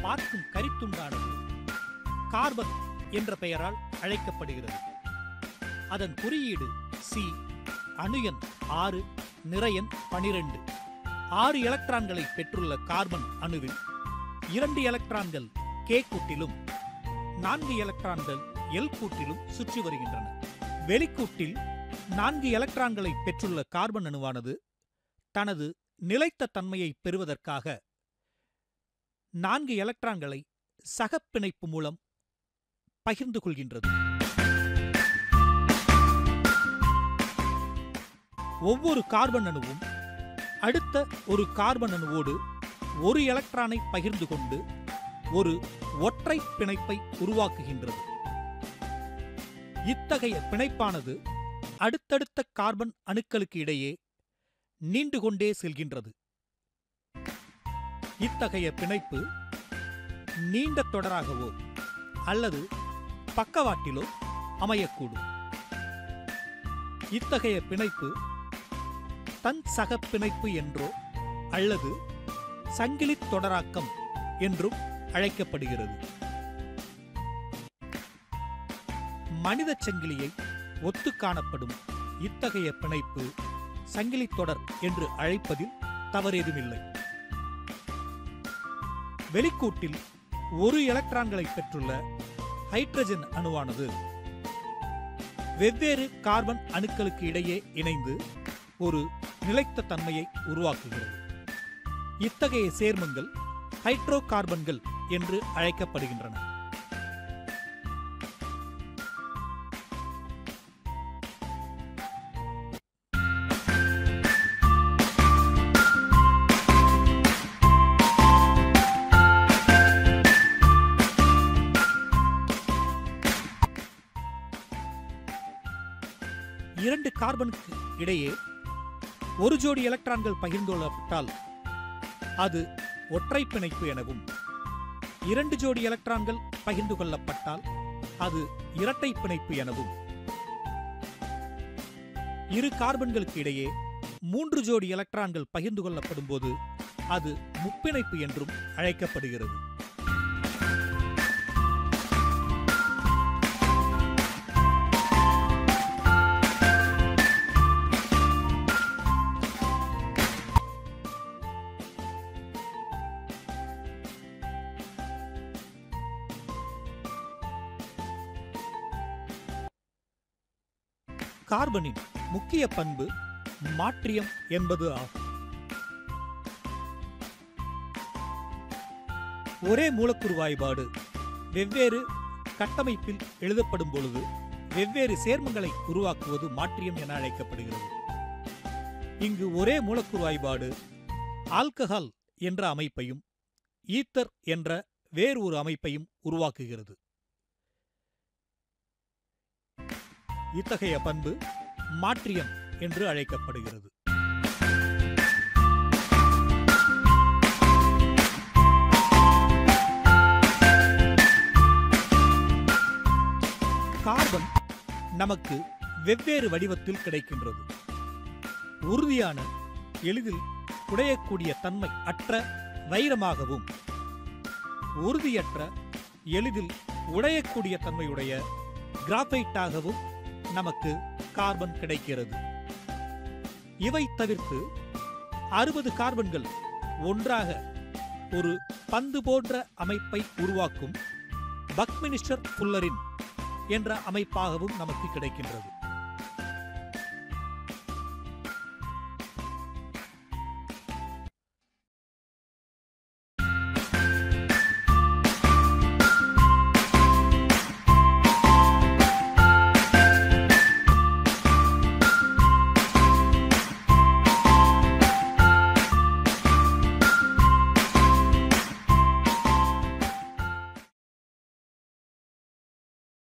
பார்க்கும் கரித்துண்டானது கார்பன் என்ற பெயரால் அழைக்கப்படுகிறது அதன் குறியீடு சி அணு எண் ஆறு நிறையன் பனிரெண்டு ஆறு எலக்ட்ரான்களை பெற்றுள்ள கார்பன் அணுவில் இரண்டு எலக்ட்ரான்கள் கே கூட்டிலும் நான்கு எலக்ட்ரான்கள் எல் கூட்டிலும் சுற்றி வருகின்றன வெளிக்கூட்டில் நான்கு எலக்ட்ரான்களை பெற்றுள்ள கார்பன் அணுவானது தனது நிலைத்த தன்மையை பெறுவதற்காக நான்கு எலக்ட்ரான்களை சகப்பிணைப்பு மூலம் பகிர்ந்து கொள்கின்றது ஒவ்வொரு கார்பன் அணுவும் அடுத்த ஒரு கார்பன் அணுவோடு ஒரு எலக்ட்ரானை பகிர்ந்து கொண்டு ஒரு ஒற்றை பிணைப்பை உருவாக்குகின்றது இத்தகைய பிணைப்பானது அடுத்தடுத்த கார்பன் அணுக்களுக்கு இடையே நீண்டு கொண்டே செல்கின்றது இத்தகைய பிணைப்பு நீண்ட தொடராகவோ அல்லது பக்கவாட்டிலோ அமையக்கூடும் இத்தகைய பிணைப்பு தன் சக பிணைப்பு என்றோ அல்லது சங்கிலித் தொடராக்கம் என்றும் அழைக்கப்படுகிறது மனித சங்கிலியை ஒத்து காணப்படும் இத்தகைய பிணைப்பு சங்கிலித் தொடர் என்று அழைப்பதில் தவறேதுமில்லை வெளிக்கூட்டில் ஒரு எலக்ட்ரான்களை பெற்றுள்ள ஹைட்ரஜன் அணுவானது வெவ்வேறு கார்பன் அணுக்களுக்கு இடையே இணைந்து ஒரு நிலைத்த தன்மையை உருவாக்குகிறது இத்தகைய சேர்மங்கள் ஹைட்ரோ கார்பன்கள் என்று அழைக்கப்படுகின்றன இரண்டு கார்பனுக்கு இடையே ஒரு ஜோடி எலக்ட்ரான்கள் பகிர்ந்து கொள்ளப்பட்டால் அது ஒற்றை பிணைப்பு எனவும் இரண்டு ஜோடி எலக்ட்ரான்கள் பகிர்ந்து கொள்ளப்பட்டால் அது இரட்டை பிணைப்பு எனவும் இரு கார்பன்களுக்கு இடையே மூன்று ஜோடி எலக்ட்ரான்கள் பகிர்ந்து கொள்ளப்படும் போது அது முப்பிணைப்பு என்றும் அழைக்கப்படுகிறது கார்பனின் முக்கிய பண்பு மாற்றியம் என்பது ஆகும் ஒரே மூலக்கூறு வாய்பாடு வெவ்வேறு கட்டமைப்பில் எழுதப்படும் பொழுது வெவ்வேறு சேர்மங்களை உருவாக்குவது மாற்றியம் என அழைக்கப்படுகிறது இங்கு ஒரே மூலக்கூறு வாய்பாடு ஆல்கஹால் என்ற அமைப்பையும் ஈத்தர் என்ற வேறு ஒரு அமைப்பையும் உருவாக்குகிறது இத்தகைய பண்பு மாற்றியம் என்று அழைக்கப்படுகிறது கார்பன் நமக்கு வெவ்வேறு வடிவத்தில் கிடைக்கின்றது உறுதியான எளிதில் உடையக்கூடிய தன்மை அற்ற வைரமாகவும் உறுதியற்ற எளிதில் உடையக்கூடிய தன்மையுடைய கிராஃபைட்டாகவும் நமக்கு கார்பன் கிடைக்கிறது இவை தவிர்த்து அறுபது கார்பன்கள் ஒன்றாக ஒரு பந்து போன்ற அமைப்பை உருவாக்கும் பக்மினிஸ்டர் புல்லரின் என்ற அமைப்பாகவும் நமக்கு கிடைக்கின்றது